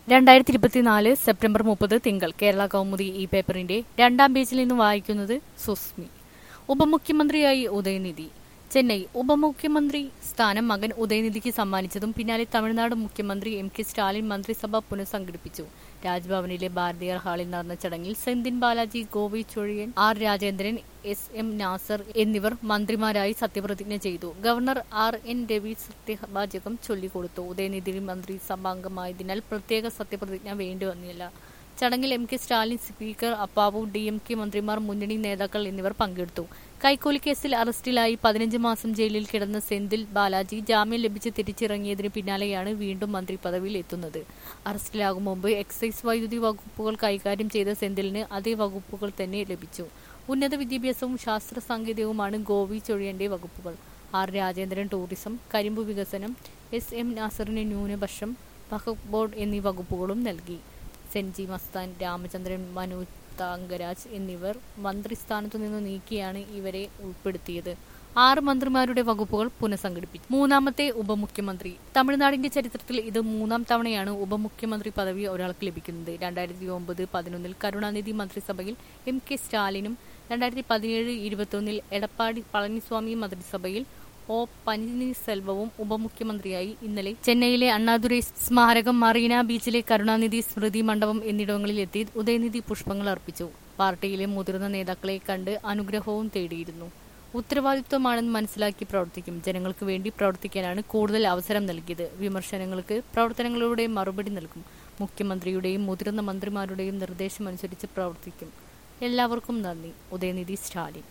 രണ്ടായിരത്തി ഇരുപത്തിനാല് സെപ്റ്റംബർ മുപ്പത് തിങ്കൾ കേരള കൗമുദി ഈ പേപ്പറിന്റെ രണ്ടാം പേജിൽ നിന്ന് വായിക്കുന്നത് സുസ്മി ഉപമുഖ്യമന്ത്രിയായി ഉദയനിധി ചെന്നൈ ഉപമുഖ്യമന്ത്രി സ്ഥാനം മകൻ ഉദയനിധിക്ക് സമ്മാനിച്ചതും പിന്നാലെ തമിഴ്നാട് മുഖ്യമന്ത്രി എം കെ സ്റ്റാലിൻ മന്ത്രിസഭ പുനഃസംഘടിപ്പിച്ചു രാജ്ഭവനിലെ ഭാരതീയർ ഹാളിൽ നടന്ന ചടങ്ങിൽ Senthil Balaji Govi Chezhiyan R Rajendran S M Nasar എന്നിവർ മന്ത്രിമാരായി സത്യപ്രതിജ്ഞ ചെയ്തു ഗവർണർ ആർ എൻ രവി സത്യവാചകം ചൊല്ലിക്കൊടുത്തു ഉദയനിധി മന്ത്രിസഭാംഗമായതിനാൽ പ്രത്യേക സത്യപ്രതിജ്ഞ വേണ്ടിവന്നില്ല ചടങ്ങിൽ M K Stalin speaker Appavu D M K മന്ത്രിമാർ മുന്നണി നേതാക്കൾ എന്നിവർ പങ്കെടുത്തു കൈക്കൂലി കേസിൽ അറസ്റ്റിലായി പതിനഞ്ച് മാസം ജയിലിൽ കിടന്ന സെന്തിൽ ബാലാജി ജാമ്യം ലഭിച്ച് തിരിച്ചിറങ്ങിയതിന് പിന്നാലെയാണ് വീണ്ടും മന്ത്രി പദവിയിൽ എത്തുന്നത് അറസ്റ്റിലാകും മുമ്പ് എക്സൈസ് വൈദ്യുതി വകുപ്പുകൾ കൈകാര്യം ചെയ്ത സെന്തിലിന് അതേ വകുപ്പുകൾ തന്നെ ലഭിച്ചു ഉന്നത വിദ്യാഭ്യാസവും ശാസ്ത്ര സാങ്കേതികവുമാണ് ഗോവി ചൊഴിയന്റെ വകുപ്പുകൾ ആർ രാജേന്ദ്രൻ ടൂറിസം കരിമ്പ് വികസനം എസ് എം നാസറിന് ന്യൂനപക്ഷം വഖഫ് ബോർഡ് എന്നീ വകുപ്പുകളും നൽകി സെൻജി മസ്താൻ രാമചന്ദ്രൻ മനു താങ്കരാജ് എന്നിവർ മന്ത്രിസ്ഥാനത്തു നിന്ന് നീക്കിയാണ് ഇവരെ ഉൾപ്പെടുത്തിയത് ആറ് മന്ത്രിമാരുടെ വകുപ്പുകൾ പുനഃസംഘടിപ്പിച്ചു മൂന്നാമത്തെ ഉപമുഖ്യമന്ത്രി തമിഴ്നാടിന്റെ ചരിത്രത്തിൽ ഇത് മൂന്നാം തവണയാണ് ഉപമുഖ്യമന്ത്രി പദവി ഒരാൾക്ക് ലഭിക്കുന്നത് രണ്ടായിരത്തി ഒമ്പത് പതിനൊന്നിൽ കരുണാനിധി മന്ത്രിസഭയിൽ എം കെ സ്റ്റാലിനും രണ്ടായിരത്തി പതിനേഴ് ഇരുപത്തൊന്നിൽ എടപ്പാടി പളനിസ്വാമി മന്ത്രിസഭയിൽ ഒ പന്നീർസെൽവവും ഉപമുഖ്യമന്ത്രിയായി ഇന്നലെ ചെന്നൈയിലെ അണ്ണാദുരൈ സ്മാരകം മറീന ബീച്ചിലെ കരുണാനിധി സ്മൃതി മണ്ഡപം എന്നിടങ്ങളിൽ എത്തി ഉദയനിധി പുഷ്പങ്ങൾ അർപ്പിച്ചു പാർട്ടിയിലെ മുതിർന്ന നേതാക്കളെ കണ്ട് അനുഗ്രഹവും തേടിയിരുന്നു ഉത്തരവാദിത്വമാണെന്ന് മനസ്സിലാക്കി പ്രവർത്തിക്കും ജനങ്ങൾക്ക് വേണ്ടി പ്രവർത്തിക്കാനാണ് കൂടുതൽ അവസരം നൽകിയത് വിമർശനങ്ങൾക്ക് പ്രവർത്തനങ്ങളിലൂടെ മറുപടി നൽകും മുഖ്യമന്ത്രിയുടെയും മുതിർന്ന മന്ത്രിമാരുടെയും നിർദ്ദേശമനുസരിച്ച് പ്രവർത്തിക്കും എല്ലാവർക്കും നന്ദി ഉദയനിധി സ്റ്റാലിൻ